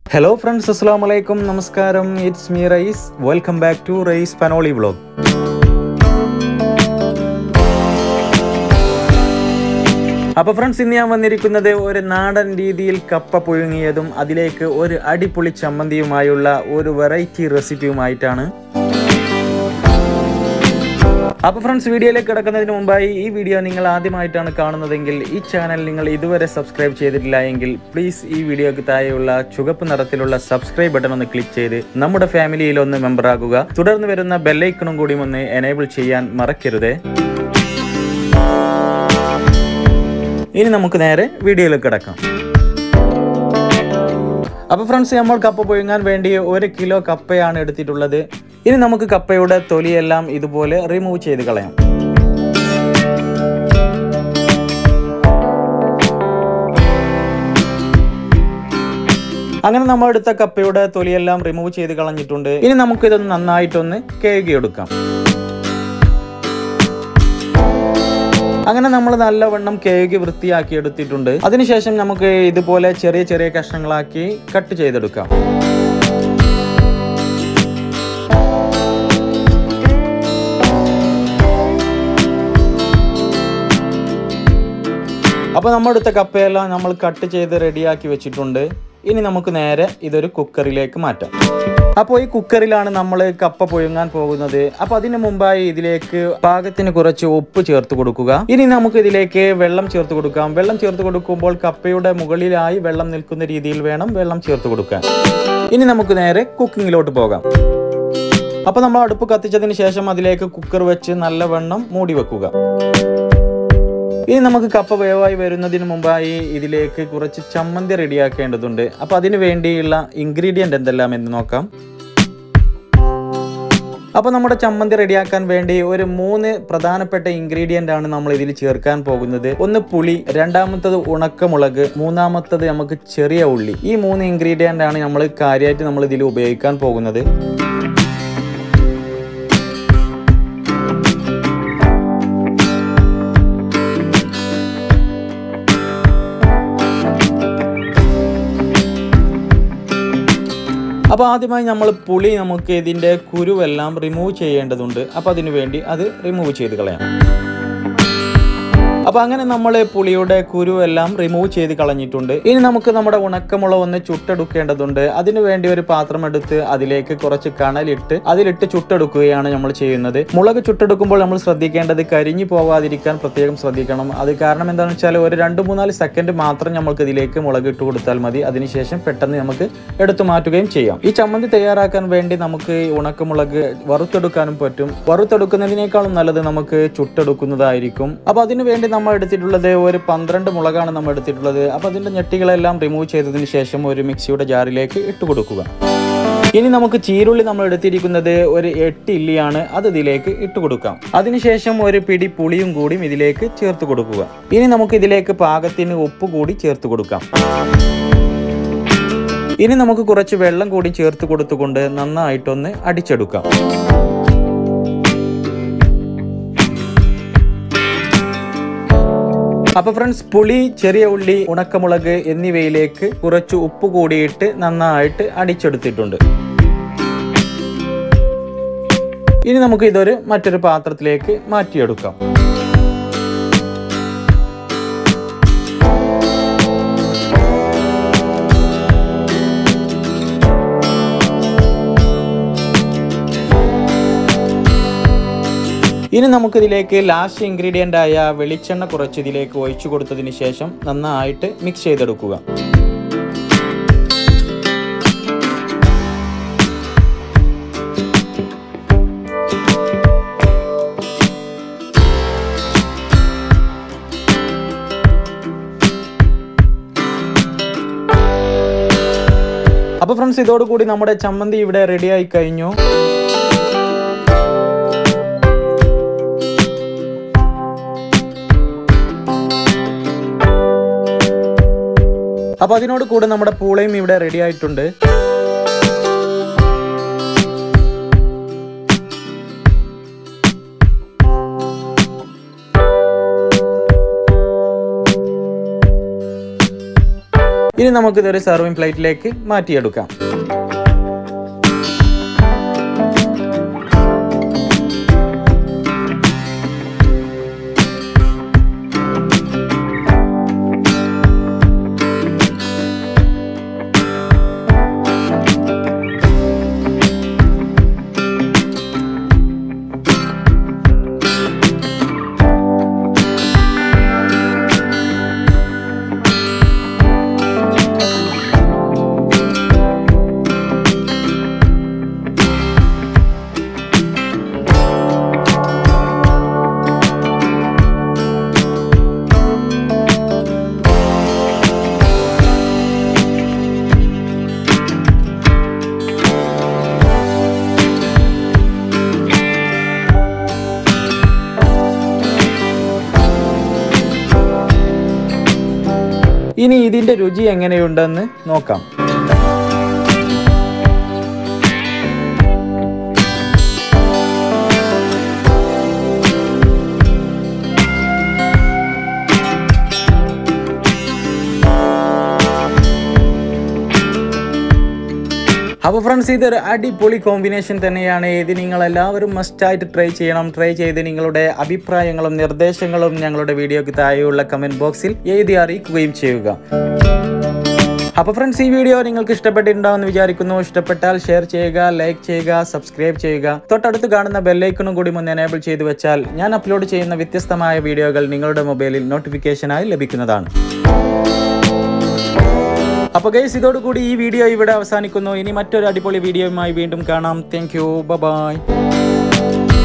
hello friends അസ്സാം വലൈക്കും നമസ്കാരം it's me Rais welcome back to Rais Panoli vlog അപ്പോൾ ഫ്രണ്ട്സ് ഇന്ന് ഞാൻ വന്നിരിക്കുന്നത് ഒരു നാടൻ രീതിയിൽ കപ്പ പുഴുങ്ങിയതും അതിലേക്ക് ഒരു അടിപൊളി ചമ്മന്തിയുമായുള്ള ഒരു വെറൈറ്റി റെസിപ്പിയുമായിട്ടാണ് അപ്പോൾ ഫ്രണ്ട്സ് വീഡിയോയിലേക്ക് കിടക്കുന്നതിന് മുമ്പായി ഈ വീഡിയോ നിങ്ങൾ ആദ്യമായിട്ടാണ് കാണുന്നതെങ്കിൽ ഈ ചാനൽ നിങ്ങൾ ഇതുവരെ സബ്സ്ക്രൈബ് ചെയ്തിട്ടില്ല എങ്കിൽ പ്ലീസ് ഈ വീഡിയോക്ക് താഴെയുള്ള ചുവപ്പ് നിറത്തിലുള്ള സബ്സ്ക്രൈബ് ബട്ടൺ ഒന്ന് ക്ലിക്ക് ചെയ്ത് നമ്മുടെ ഫാമിലിയിൽ ഒന്ന് മെമ്പർ ആകുക തുടർന്ന് വരുന്ന ബെല്ലൈക്കണും കൂടി ഒന്ന് എനേബിൾ ചെയ്യാൻ മറക്കരുതേ ഇനി നമുക്ക് നേരെ വീഡിയോയിലേക്ക് കിടക്കാം അപ്പോൾ ഫ്രണ്ട്സ് നമ്മൾ കപ്പ പുഴുങ്ങാൻ വേണ്ടി ഒരു കിലോ കപ്പയാണ് എടുത്തിട്ടുള്ളത് ഇനി നമുക്ക് കപ്പയുടെ തൊലിയെല്ലാം ഇതുപോലെ റിമൂവ് ചെയ്ത് കളയാം അങ്ങനെ നമ്മൾ എടുത്ത കപ്പയുടെ തൊലിയെല്ലാം റിമൂവ് ചെയ്ത് കളഞ്ഞിട്ടുണ്ട് ഇനി നമുക്കിതൊന്ന് നന്നായിട്ടൊന്ന് കേകിയെടുക്കാം അങ്ങനെ നമ്മൾ നല്ലവണ്ണം കേക്ക് വൃത്തിയാക്കി എടുത്തിട്ടുണ്ട് അതിനുശേഷം നമുക്ക് ഇതുപോലെ ചെറിയ ചെറിയ കഷ്ണങ്ങളാക്കി കട്ട് ചെയ്തെടുക്കാം അപ്പോൾ നമ്മൾ എടുത്ത കപ്പയെല്ലാം നമ്മൾ കട്ട് ചെയ്ത് റെഡിയാക്കി വെച്ചിട്ടുണ്ട് ഇനി നമുക്ക് നേരെ ഇതൊരു കുക്കറിലേക്ക് മാറ്റാം അപ്പോൾ ഈ കുക്കറിലാണ് നമ്മൾ കപ്പ പുഴുങ്ങാൻ പോകുന്നത് അപ്പോൾ അതിന് മുമ്പായി ഇതിലേക്ക് പാകത്തിന് കുറച്ച് ഉപ്പ് ചേർത്ത് കൊടുക്കുക ഇനി നമുക്ക് ഇതിലേക്ക് വെള്ളം ചേർത്ത് കൊടുക്കാം വെള്ളം ചേർത്ത് കൊടുക്കുമ്പോൾ കപ്പയുടെ മുകളിലായി വെള്ളം നിൽക്കുന്ന രീതിയിൽ വേണം വെള്ളം ചേർത്ത് കൊടുക്കാൻ ഇനി നമുക്ക് നേരെ കുക്കിങ്ങിലോട്ട് പോകാം അപ്പോൾ നമ്മൾ അടുപ്പ് കത്തിച്ചതിന് ശേഷം അതിലേക്ക് കുക്കർ വെച്ച് നല്ലവണ്ണം മൂടി വെക്കുക ഇനി നമുക്ക് കപ്പ വേവായി വരുന്നതിന് മുമ്പായി ഇതിലേക്ക് കുറച്ച് ചമ്മന്തി റെഡിയാക്കേണ്ടതുണ്ട് അപ്പോൾ അതിന് വേണ്ടിയുള്ള ഇൻഗ്രീഡിയൻ്റ് എന്തെല്ലാം എന്ന് നോക്കാം അപ്പോൾ നമ്മുടെ ചമ്മന്തി റെഡിയാക്കാൻ വേണ്ടി ഒരു മൂന്ന് പ്രധാനപ്പെട്ട ഇൻഗ്രീഡിയൻ്റ് ആണ് നമ്മൾ ഇതിൽ ചേർക്കാൻ പോകുന്നത് ഒന്ന് പുളി രണ്ടാമത്തത് ഉണക്കമുളക് മൂന്നാമത്തത് നമുക്ക് ചെറിയ ഉള്ളി ഈ മൂന്ന് ഇൻഗ്രീഡിയൻ്റ് ആണ് നമ്മൾ കാര്യമായിട്ട് നമ്മൾ ഇതിൽ ഉപയോഗിക്കാൻ പോകുന്നത് അപ്പോൾ ആദ്യമായി നമ്മൾ പുളി നമുക്ക് ഇതിൻ്റെ കുരുവെല്ലാം റിമൂവ് ചെയ്യേണ്ടതുണ്ട് അപ്പോൾ അതിനു വേണ്ടി അത് റിമൂവ് ചെയ്ത് കളയാം അപ്പോൾ അങ്ങനെ നമ്മൾ പുളിയുടെ കുരുവെല്ലാം റിമൂവ് ചെയ്ത് കളഞ്ഞിട്ടുണ്ട് ഇനി നമുക്ക് നമ്മുടെ ഉണക്കമുളക് ഒന്ന് ചുട്ടെടുക്കേണ്ടതുണ്ട് അതിനു വേണ്ടി ഒരു പാത്രം എടുത്ത് അതിലേക്ക് കുറച്ച് കണലിട്ട് അതിലിട്ട് ചുട്ടെടുക്കുകയാണ് നമ്മൾ ചെയ്യുന്നത് മുളക് ചുട്ടെടുക്കുമ്പോൾ നമ്മൾ ശ്രദ്ധിക്കേണ്ടത് കരിഞ്ഞു പോകാതിരിക്കാൻ പ്രത്യേകം ശ്രദ്ധിക്കണം അത് കാരണം എന്താണെന്ന് വെച്ചാൽ ഒരു രണ്ട് മൂന്നാല് സെക്കൻഡ് മാത്രം നമുക്ക് ഇതിലേക്ക് മുളക് ഇട്ട് കൊടുത്താൽ മതി അതിനുശേഷം പെട്ടെന്ന് നമുക്ക് എടുത്തു മാറ്റുകയും ചെയ്യാം ഈ ചമ്മന്തി തയ്യാറാക്കാൻ വേണ്ടി നമുക്ക് ഈ ഉണക്കമുളക് വറുത്തെടുക്കാനും പറ്റും വറുത്തെടുക്കുന്നതിനേക്കാളും നല്ലത് നമുക്ക് ചുട്ടെടുക്കുന്നതായിരിക്കും അപ്പോൾ അതിനു വേണ്ടി നമ്മൾ എടുത്തിട്ടുള്ളത് ഒരു പന്ത്രണ്ട് മുളകാണ് നമ്മൾ എടുത്തിട്ടുള്ളത് അപ്പോൾ അതിൻ്റെ ഞെട്ടികളെല്ലാം റിമൂവ് ചെയ്തതിന് ശേഷം ഒരു മിക്സിയുടെ ജാറിലേക്ക് ഇട്ട് കൊടുക്കുക ഇനി നമുക്ക് ചീരുള്ളി നമ്മൾ എടുത്തിരിക്കുന്നത് ഒരു എട്ട് ഇല്ലിയാണ് അത് ഇതിലേക്ക് ഇട്ട് കൊടുക്കാം അതിനുശേഷം ഒരു പിടി പുളിയും കൂടിയും ഇതിലേക്ക് ചേർത്ത് കൊടുക്കുക ഇനി നമുക്ക് ഇതിലേക്ക് പാകത്തിന് ഉപ്പ് കൂടി ചേർത്ത് കൊടുക്കാം ഇനി നമുക്ക് കുറച്ച് വെള്ളം കൂടി ചേർത്ത് കൊടുത്തുകൊണ്ട് നന്നായിട്ടൊന്ന് അടിച്ചെടുക്കാം അപ്പൊ ഫ്രണ്ട്സ് പുളി ചെറിയ ഉള്ളി ഉണക്കമുളക് എന്നിവയിലേക്ക് കുറച്ച് ഉപ്പ് കൂടിയിട്ട് നന്നായിട്ട് അടിച്ചെടുത്തിട്ടുണ്ട് ഇനി നമുക്ക് ഇതൊരു മറ്റൊരു പാത്രത്തിലേക്ക് മാറ്റിയെടുക്കാം ഇനി നമുക്കിതിലേക്ക് ലാസ്റ്റ് ഇൻഗ്രീഡിയൻ്റ് ആയ വെളിച്ചെണ്ണ കുറച്ച് ഇതിലേക്ക് ഒഴിച്ചു കൊടുത്തതിന് ശേഷം നന്നായിട്ട് മിക്സ് ചെയ്തെടുക്കുക അപ്പോൾ ഫ്രണ്ട്സ് ഇതോടുകൂടി നമ്മുടെ ചമ്മന്തി ഇവിടെ റെഡി ആയി കഴിഞ്ഞു അപ്പൊ അതിനോട് കൂടെ നമ്മുടെ പൂളയും ഇവിടെ റെഡി ആയിട്ടുണ്ട് ഇനി നമുക്കിതൊരു സെർവിങ് പ്ലേറ്റിലേക്ക് മാറ്റിയെടുക്കാം ഇനി ഇതിന്റെ രുചി എങ്ങനെയുണ്ടെന്ന് നോക്കാം അപ്പോൾ ഫ്രണ്ട്സ് ഇതൊരു അടിപൊളി കോമ്പിനേഷൻ തന്നെയാണ് ഇത് നിങ്ങൾ എല്ലാവരും മസ്റ്റായിട്ട് ട്രൈ ചെയ്യണം ട്രൈ ചെയ്ത് നിങ്ങളുടെ അഭിപ്രായങ്ങളും നിർദ്ദേശങ്ങളും ഞങ്ങളുടെ വീഡിയോക്ക് താഴെയുള്ള കമന്റ് ബോക്സിൽ എഴുതി അറിയിക്കുകയും ചെയ്യുക അപ്പോൾ ഫ്രണ്ട്സ് ഈ വീഡിയോ നിങ്ങൾക്ക് ഇഷ്ടപ്പെട്ടിട്ടുണ്ടാവുമെന്ന് വിചാരിക്കുന്നു ഇഷ്ടപ്പെട്ടാൽ ഷെയർ ചെയ്യുക ലൈക്ക് ചെയ്യുക സബ്സ്ക്രൈബ് ചെയ്യുക തൊട്ടടുത്ത് കാണുന്ന ബെല്ലൈക്കണും കൂടി ഒന്ന് എനേബിൾ ചെയ്തു വെച്ചാൽ ഞാൻ അപ്ലോഡ് ചെയ്യുന്ന വ്യത്യസ്തമായ വീഡിയോകൾ നിങ്ങളുടെ മൊബൈലിൽ നോട്ടിഫിക്കേഷനായി ലഭിക്കുന്നതാണ് അപ്പോൾ ഗൈസ് ഇതോടുകൂടി ഈ വീഡിയോ ഇവിടെ അവസാനിക്കുന്നു ഇനി മറ്റൊരു അടിപൊളി വീഡിയോയുമായി വീണ്ടും കാണാം താങ്ക് യു ബൈ